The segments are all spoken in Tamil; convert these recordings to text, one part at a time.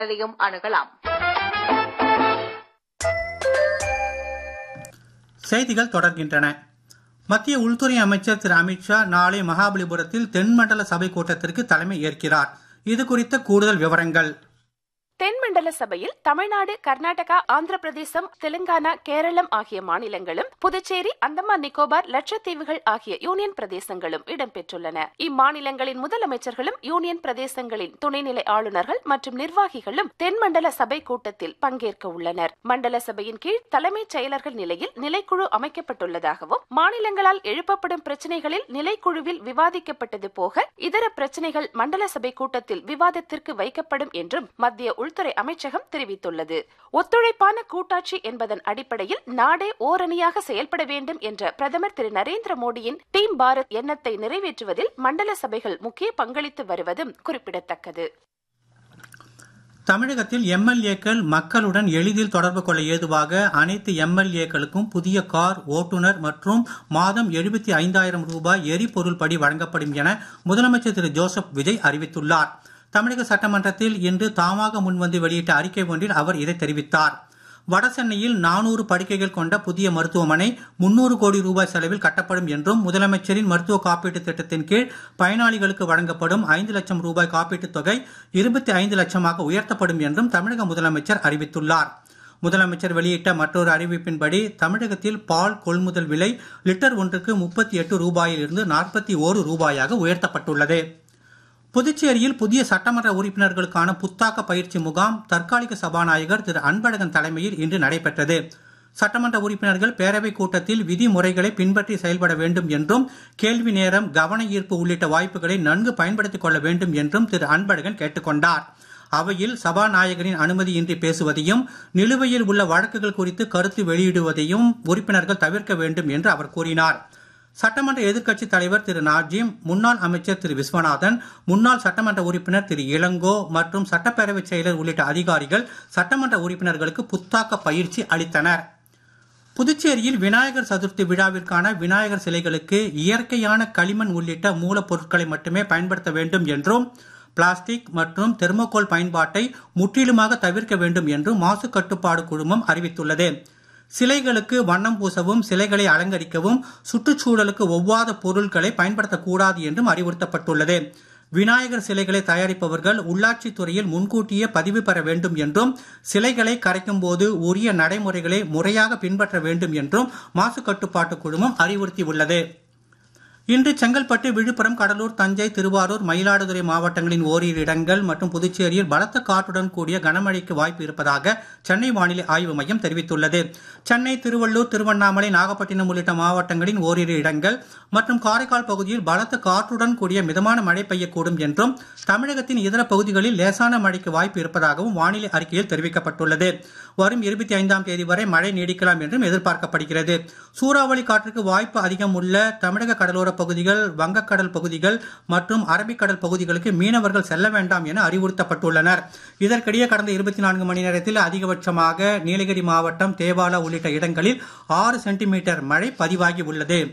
அதையும் அணுகலாம் செய்திகள் தொடர்கின்றன மத்திய உள்துறை அமைச்சர் திரு அமித்ஷா நாளை மகாபலிபுரத்தில் தென்மண்டல சபை கூட்டத்திற்கு தலைமை ஏற்கிறார் இது குறித்த கூடுதல் விவரங்கள் தென்மண்டல சபையில் தமிழ்நாடு கர்நாடகா ஆந்திர பிரதேசம் தெலுங்கானா கேரளம் ஆகிய மாநிலங்களும் புதுச்சேரி அந்தமான் நிக்கோபார் லட்சத்தீவுகள் ஆகிய யூனியன் பிரதேசங்களும் இடம்பெற்றுள்ளன இம்மாநிலங்களின் முதலமைச்சர்களும் யூனியன் பிரதேசங்களின் துணைநிலை ஆளுநர்கள் மற்றும் நிர்வாகிகளும் தென்மண்டல சபை கூட்டத்தில் பங்கேற்க உள்ளனர் மண்டல சபையின் கீழ் தலைமைச் செயலர்கள் நிலையில் நிலைக்குழு அமைக்கப்பட்டுள்ளதாகவும் மாநிலங்களால் எழுப்பப்படும் பிரச்சினைகளில் நிலைக்குழுவில் விவாதிக்கப்பட்டது போக இதர பிரச்சினைகள் மண்டல சபை கூட்டத்தில் விவாதத்திற்கு வைக்கப்படும் என்றும் மத்திய உள்துறை அமைச்சகம் தெரிவித்துள்ளது ஒத்துழைப்பான கூட்டாட்சி என்பதன் அடிப்படையில் நாடே ஓரணியாக செயல்பட வேண்டும் என்ற பிரதமர் திரு நரேந்திர மோடியின் டீம் பாரத் எண்ணத்தை நிறைவேற்றுவதில் மண்டல சபைகள் முக்கிய பங்களித்து வருவதும் குறிப்பிடத்தக்கது தமிழகத்தில் எம்எல்ஏக்கள் மக்களுடன் எளிதில் தொடர்பு கொள்ள ஏதுவாக அனைத்து எம்எல்ஏக்களுக்கும் புதிய கார் ஓட்டுநர் மற்றும் மாதம் எழுபத்தி ஐந்தாயிரம் ரூபாய் எரிபொருள் படி வழங்கப்படும் என முதலமைச்சர் திரு ஜோசப் விஜய் அறிவித்துள்ளார் தமிழக சட்டமன்றத்தில் இன்று தாமாக முன்வந்து வெளியிட்ட அறிக்கை ஒன்றில் அவர் இதை தெரிவித்தார் வடசென்னையில் நானூறு படுக்கைகள் கொண்ட புதிய மருத்துவமனை முன்னூறு கோடி ரூபாய் செலவில் கட்டப்படும் என்றும் முதலமைச்சரின் மருத்துவ காப்பீட்டுத் திட்டத்தின் கீழ் பயனாளிகளுக்கு வழங்கப்படும் ஐந்து லட்சம் ரூபாய் காப்பீட்டுத் தொகை இருபத்தி ஐந்து லட்சமாக உயர்த்தப்படும் என்றும் தமிழக முதலமைச்சர் அறிவித்துள்ளார் முதலமைச்சர் வெளியிட்ட மற்றொரு அறிவிப்பின்படி தமிழகத்தில் பால் கொள்முதல் விலை லிட்டர் ஒன்றுக்கு முப்பத்தி எட்டு ரூபாயில் இருந்து நாற்பத்தி ஓரு ரூபாயாக உயர்த்தப்பட்டுள்ளது புதுச்சேரியில் புதிய சட்டமன்ற உறுப்பினர்களுக்கான புத்தாக்க பயிற்சி முகாம் தற்காலிக சபாநாயகர் திரு அன்பழகன் தலைமையில் இன்று நடைபெற்றது சட்டமன்ற உறுப்பினர்கள் பேரவைக் கூட்டத்தில் விதிமுறைகளை பின்பற்றி செயல்பட வேண்டும் என்றும் கேள்வி நேரம் கவன ஈர்ப்பு உள்ளிட்ட வாய்ப்புகளை நன்கு பயன்படுத்திக் கொள்ள வேண்டும் என்றும் திரு அன்பழகன் கேட்டுக்கொண்டார் அவையில் சபாநாயகரின் அனுமதியின்றி பேசுவதையும் நிலுவையில் உள்ள வழக்குகள் குறித்து கருத்து வெளியிடுவதையும் உறுப்பினர்கள் தவிர்க்க வேண்டும் என்று அவர் கூறினார் சட்டமன்ற எதிர்க்கட்சித் தலைவர் திரு நாஜிம் முன்னாள் அமைச்சர் திரு விஸ்வநாதன் முன்னாள் சட்டமன்ற உறுப்பினர் திரு இளங்கோ மற்றும் சட்டப்பேரவைச் செயலர் உள்ளிட்ட அதிகாரிகள் சட்டமன்ற உறுப்பினர்களுக்கு புத்தாக்க பயிற்சி அளித்தனர் புதுச்சேரியில் விநாயகர் சதுர்த்தி விழாவிற்கான விநாயகர் சிலைகளுக்கு இயற்கையான களிமண் உள்ளிட்ட மூலப்பொருட்களை மட்டுமே பயன்படுத்த வேண்டும் என்றும் பிளாஸ்டிக் மற்றும் தெர்மோகோல் பயன்பாட்டை முற்றிலுமாக தவிர்க்க வேண்டும் என்றும் மாசு கட்டுப்பாடு குழுமம் அறிவித்துள்ளது சிலைகளுக்கு வண்ணம் பூசவும் சிலைகளை அலங்கரிக்கவும் சுற்றுச்சூழலுக்கு ஒவ்வாத பொருட்களை பயன்படுத்தக்கூடாது என்றும் அறிவுறுத்தப்பட்டுள்ளது விநாயகர் சிலைகளை தயாரிப்பவர்கள் உள்ளாட்சித் துறையில் முன்கூட்டியே பதிவு பெற வேண்டும் என்றும் சிலைகளை கரைக்கும் போது உரிய நடைமுறைகளை முறையாக பின்பற்ற வேண்டும் என்றும் மாசு கட்டுப்பாட்டு குழுமம் அறிவுறுத்தியுள்ளது இன்று செங்கல்பட்டு விழுப்புரம் கடலூர் தஞ்சை திருவாரூர் மயிலாடுதுறை மாவட்டங்களின் ஓரிரு இடங்கள் மற்றும் புதுச்சேரியில் பலத்த காற்றுடன் கூடிய கனமழைக்கு வாய்ப்பு இருப்பதாக சென்னை வானிலை ஆய்வு மையம் தெரிவித்துள்ளது சென்னை திருவள்ளூர் திருவண்ணாமலை நாகப்பட்டினம் உள்ளிட்ட மாவட்டங்களின் ஓரிரு இடங்கள் மற்றும் காரைக்கால் பகுதியில் பலத்த காற்றுடன் கூடிய மிதமான மழை பெய்யக்கூடும் என்றும் தமிழகத்தின் இதர பகுதிகளில் லேசான மழைக்கு வாய்ப்பு இருப்பதாகவும் வானிலை அறிக்கையில் தெரிவிக்கப்பட்டுள்ளது வரும் இருபத்தி ஐந்தாம் தேதி வரை மழை நீடிக்கலாம் என்றும் எதிர்பார்க்கப்படுகிறது சூறாவளி காற்றுக்கு வாய்ப்பு அதிகம் உள்ள தமிழக கடலோர பகுதிகள் வங்கக்கடல் பகுதிகள் மற்றும் அரபிக்கடல் பகுதிகளுக்கு மீனவர்கள் செல்ல வேண்டாம் என அறிவுறுத்தப்பட்டுள்ளனர் இதற்கிடையே கடந்த இருபத்தி நான்கு மணி நேரத்தில் அதிகபட்சமாக நீலகிரி மாவட்டம் தேவாலா உள்ளிட்ட இடங்களில் ஆறு சென்டிமீட்டர் மழை பதிவாகி உள்ளது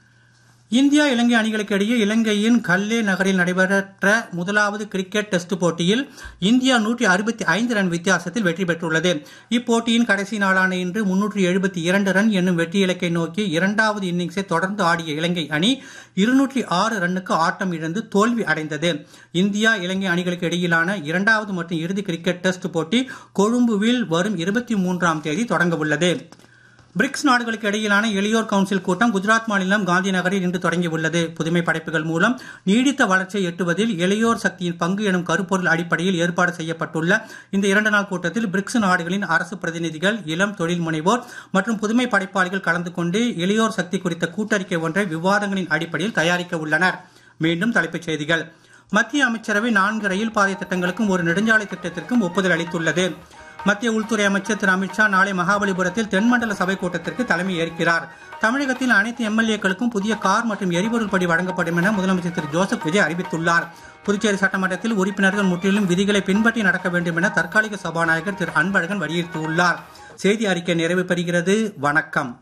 இந்தியா இலங்கை அணிகளுக்கு இடையே இலங்கையின் கல்லே நகரில் நடைபெற்ற முதலாவது கிரிக்கெட் டெஸ்ட் போட்டியில் இந்தியா நூற்றி அறுபத்தி ஐந்து ரன் வித்தியாசத்தில் வெற்றி பெற்றுள்ளது இப்போட்டியின் கடைசி நாளான இன்று முன்னூற்றி எழுபத்தி இரண்டு ரன் என்னும் வெற்றி இலக்கை நோக்கி இரண்டாவது இன்னிங்ஸை தொடர்ந்து ஆடிய இலங்கை அணி இருநூற்றி ஆறு ரன்னுக்கு ஆட்டம் இழந்து தோல்வி அடைந்தது இந்தியா இலங்கை அணிகளுக்கு இடையிலான இரண்டாவது மற்றும் இறுதி கிரிக்கெட் டெஸ்ட் போட்டி கொழும்புவில் வரும் இருபத்தி மூன்றாம் தேதி தொடங்க உள்ளது பிரிக்ஸ் நாடுகளுக்கு இடையிலான இளையோர் கவுன்சில் கூட்டம் குஜராத் மாநிலம் காந்தி நகரில் இன்று தொடங்கியுள்ளது புதுமை படைப்புகள் மூலம் நீடித்த வளர்ச்சியை எட்டுவதில் இளையோர் சக்தியின் பங்கு எனும் கருப்பொருள் அடிப்படையில் ஏற்பாடு செய்யப்பட்டுள்ள இந்த இரண்டு நாள் கூட்டத்தில் பிரிக்ஸ் நாடுகளின் அரசு பிரதிநிதிகள் இளம் தொழில் முனைவோர் மற்றும் புதுமை படைப்பாளிகள் கலந்து கொண்டு இளையோர் சக்தி குறித்த கூட்டறிக்கை ஒன்றை விவாதங்களின் அடிப்படையில் தயாரிக்க உள்ளனர் மீண்டும் தலைப்புச் செய்திகள் மத்திய அமைச்சரவை நான்கு ரயில் பாதை திட்டங்களுக்கும் ஒரு நெடுஞ்சாலை திட்டத்திற்கும் ஒப்புதல் அளித்துள்ளது மத்திய உள்துறை அமைச்சர் திரு அமித்ஷா நாளை மகாபலிபுரத்தில் தென்மண்டல சபை கூட்டத்திற்கு தலைமை ஏற்கிறார் தமிழகத்தில் அனைத்து எம்எல்ஏக்களுக்கும் புதிய கார் மற்றும் எரிபொருள் படி வழங்கப்படும் என முதலமைச்சர் திரு ஜோசப் விஜய் அறிவித்துள்ளார் புதுச்சேரி சட்டமன்றத்தில் உறுப்பினர்கள் முற்றிலும் விதிகளை பின்பற்றி நடக்க வேண்டும் என தற்காலிக சபாநாயகர் திரு அன்பழகன் வலியுறுத்தியுள்ளார் செய்தி அறிக்கை நிறைவு பெறுகிறது வணக்கம்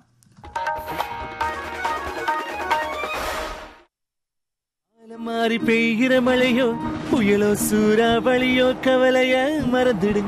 மாறி பெய்கிற மழையோ புயலோ சூறாவளியோ கவலைய மறந்துடுங்க